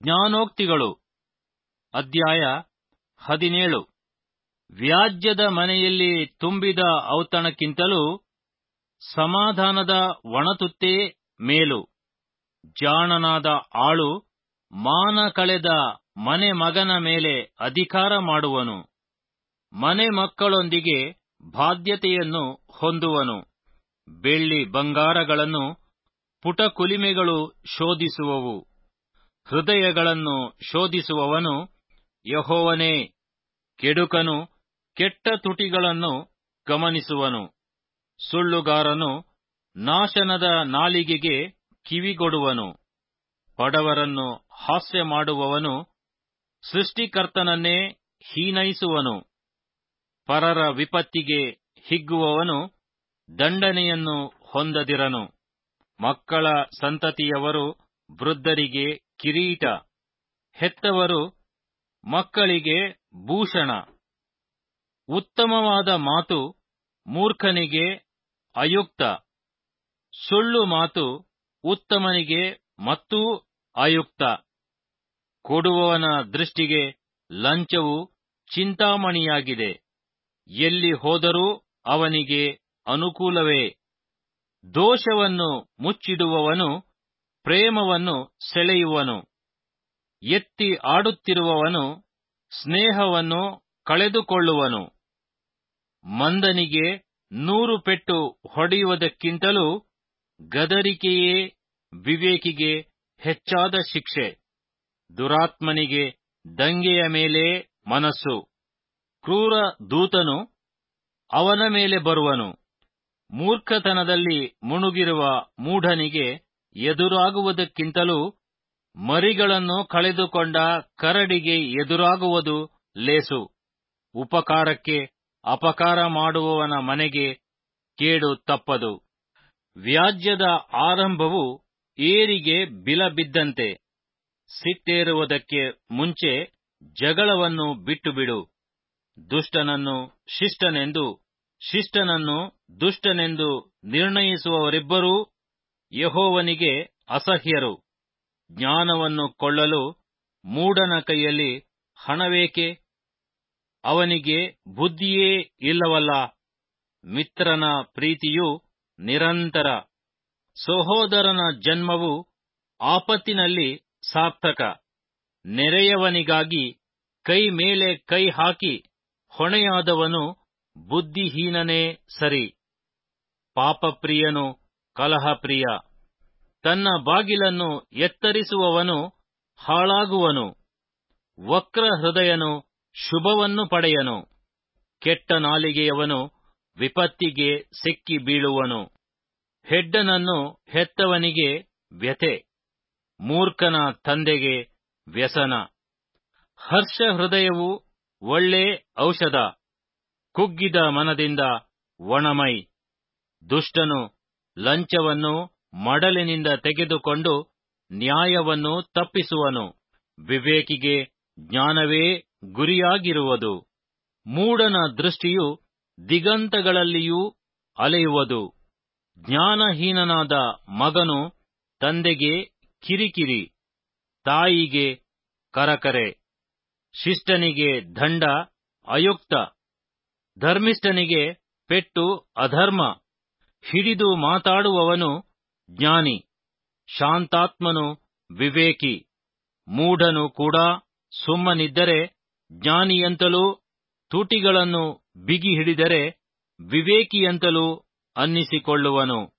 ಜ್ಞಾನೋಕ್ತಿಗಳು ಅಧ್ಯಾಯ ಹದಿನೇಳು ವ್ಯಾಜ್ಯದ ಮನೆಯಲ್ಲಿ ತುಂಬಿದ ಔತಣಕ್ಕಿಂತಲೂ ಸಮಾಧಾನದ ಒಣತುತ್ತೇ ಮೇಲು ಜಾಣನಾದ ಆಳು ಮಾನ ಕಳೆದ ಮನೆ ಮಗನ ಮೇಲೆ ಅಧಿಕಾರ ಮಾಡುವನು ಮನೆ ಮಕ್ಕಳೊಂದಿಗೆ ಬಾಧ್ಯತೆಯನ್ನು ಹೊಂದುವನು ಬೆಳ್ಳಿ ಬಂಗಾರಗಳನ್ನು ಪುಟಕುಲಿಮೆಗಳು ಶೋಧಿಸುವವು ಹೃದಯಗಳನ್ನು ಶೋಧಿಸುವವನು ಯಹೋವನೇ ಕೆಡುಕನು ಕೆಟ್ಟ ತುಟಿಗಳನ್ನು ಗಮನಿಸುವನು ಸುಳ್ಳುಗಾರನು ನಾಶನದ ನಾಲಿಗೆಗೆ ಕಿವಿಗೊಡುವನು ಬಡವರನ್ನು ಹಾಸ್ಯ ಮಾಡುವವನು ಸೃಷ್ಟಿಕರ್ತನನ್ನೇ ಹೀನೈಸುವನು ಪರರ ವಿಪತ್ತಿಗೆ ಹಿಗ್ಗುವವನು ದಂಡನೆಯನ್ನು ಹೊಂದದಿರನು ಮಕ್ಕಳ ಸಂತತಿಯವರು ವೃದ್ಧರಿಗೆ ಕಿರೀಟ ಹೆತ್ತವರು ಮಕ್ಕಳಿಗೆ ಭೂಷಣ ಉತ್ತಮವಾದ ಮಾತು ಮೂರ್ಖನಿಗೆ ಅಯುಕ್ತ ಸುಳ್ಳು ಮಾತು ಉತ್ತಮನಿಗೆ ಮತ್ತೂ ಅಯುಕ್ತ ಕೊಡುವವನ ದೃಷ್ಟಿಗೆ ಲಂಚವು ಚಿಂತಾಮಣಿಯಾಗಿದೆ ಎಲ್ಲಿ ಹೋದರೂ ಅವನಿಗೆ ಅನುಕೂಲವೇ ದೋಷವನ್ನು ಮುಚ್ಚಿಡುವವನು ಪ್ರೇಮವನ್ನು ಸೆಳೆಯುವನು ಎತ್ತಿ ಆಡುತ್ತಿರುವವನು ಸ್ನೇಹವನ್ನು ಕಳೆದುಕೊಳ್ಳುವನು ಮಂದನಿಗೆ ನೂರು ಪೆಟ್ಟು ಹೊಡೆಯುವುದಕ್ಕಿಂತಲೂ ಗದರಿಕೆಯೇ ವಿವೇಕಿಗೆ ಹೆಚ್ಚಾದ ಶಿಕ್ಷೆ ದುರಾತ್ಮನಿಗೆ ದಂಗೆಯ ಮೇಲೆ ಮನಸ್ಸು ಕ್ರೂರ ದೂತನು ಅವನ ಮೇಲೆ ಬರುವನು ಮೂರ್ಖತನದಲ್ಲಿ ಮುಣುಗಿರುವ ಮೂಢನಿಗೆ ಎದುರಾಗುವುದಕ್ಕಿಂತಲೂ ಮರಿಗಳನ್ನು ಕಳೆದುಕೊಂಡ ಕರಡಿಗೆ ಎದುರಾಗುವುದು ಲೇಸು ಉಪಕಾರಕ್ಕೆ ಅಪಕಾರ ಮಾಡುವವನ ಮನೆಗೆ ಕೇಡು ತಪ್ಪದು ವ್ಯಾಜ್ಯದ ಆರಂಭವು ಏರಿಗೆ ಬಿಲಬಿದ್ದಂತೆ ಸಿಟ್ಟೇರುವುದಕ್ಕೆ ಮುಂಚೆ ಜಗಳವನ್ನು ಬಿಟ್ಟುಬಿಡು ದುಷ್ಟನನ್ನು ಶಿಷ್ಟನೆಂದು ಶಿಷ್ಟನನ್ನು ದುಷ್ಟನೆಂದು ನಿರ್ಣಯಿಸುವವರಿಬ್ಬರೂ ಯಹೋವನಿಗೆ ಅಸಹ್ಯರು ಜ್ಞಾನವನ್ನು ಕೊಳ್ಳಲು ಮೂಢನ ಕೈಯಲ್ಲಿ ಹಣವೇಕೆ ಅವನಿಗೆ ಬುದ್ಧಿಯೇ ಇಲ್ಲವಲ್ಲ ಮಿತ್ರನ ಪ್ರೀತಿಯು ನಿರಂತರ ಸಹೋದರನ ಜನ್ಮವು ಆಪತ್ತಿನಲ್ಲಿ ಸಾರ್ಥಕ ನೆರೆಯವನಿಗಾಗಿ ಕೈ ಮೇಲೆ ಕೈ ಹಾಕಿ ಹೊಣೆಯಾದವನು ಬುದ್ಧಿಹೀನನೇ ಸರಿ ಪಾಪಪ್ರಿಯನು ಕಲಹಪ್ರಿಯ ತನ್ನ ಬಾಗಿಲನ್ನು ಎತ್ತರಿಸುವವನು ಹಾಳಾಗುವನು ವಕ್ರ ಹೃದಯನು ಶುಭವನ್ನು ಪಡೆಯನು ಕೆಟ್ಟ ನಾಲಿಗೆಯವನು ವಿಪತ್ತಿಗೆ ಸಿಕ್ಕಿ ಬೀಳುವನು ಹೆಡ್ಡನನ್ನು ಹೆತ್ತವನಿಗೆ ವ್ಯಥೆ ಮೂರ್ಖನ ತಂದೆಗೆ ವ್ಯಸನ ಹರ್ಷ ಹೃದಯವು ಒಳ್ಳೆ ಔಷಧ ಕುಗ್ಗಿದ ಮನದಿಂದ ಒಣಮೈ ದುಷ್ಟನು ಲಂಚವನ್ನು ಮಡಲಿನಿಂದ ತೆಗೆದುಕೊಂಡು ನ್ಯಾಯವನ್ನು ತಪ್ಪಿಸುವನು ವಿವೇಕಿಗೆ ಜ್ಞಾನವೇ ಗುರಿಯಾಗಿರುವುದು ಮೂಢನ ದೃಷ್ಟಿಯು ದಿಗಂತಗಳಲ್ಲಿಯೂ ಅಲೆಯುವುದು ಜ್ಞಾನಹೀನನಾದ ಮಗನು ತಂದೆಗೆ ಕಿರಿಕಿರಿ ತಾಯಿಗೆ ಕರಕರೆ ಶಿಷ್ಟನಿಗೆ ದಂಡ ಅಯುಕ್ತ ಧರ್ಮಿಷ್ಠನಿಗೆ ಪೆಟ್ಟು ಅಧರ್ಮ ಹಿಡಿದು ಮಾತಾಡುವವನು ಜ್ಞಾನಿ ಶಾಂತಾತ್ಮನು ವಿವೇಕಿ ಮೂಢನು ಕೂಡ ಸುಮ್ಮನಿದ್ದರೆ ಜ್ಞಾನಿಯಂತಲೂ ತುಟಿಗಳನ್ನು ಬಿಗಿ ಹಿಡಿದರೆ ವಿವೇಕಿಯಂತಲೂ ಅನ್ನಿಸಿಕೊಳ್ಳುವನು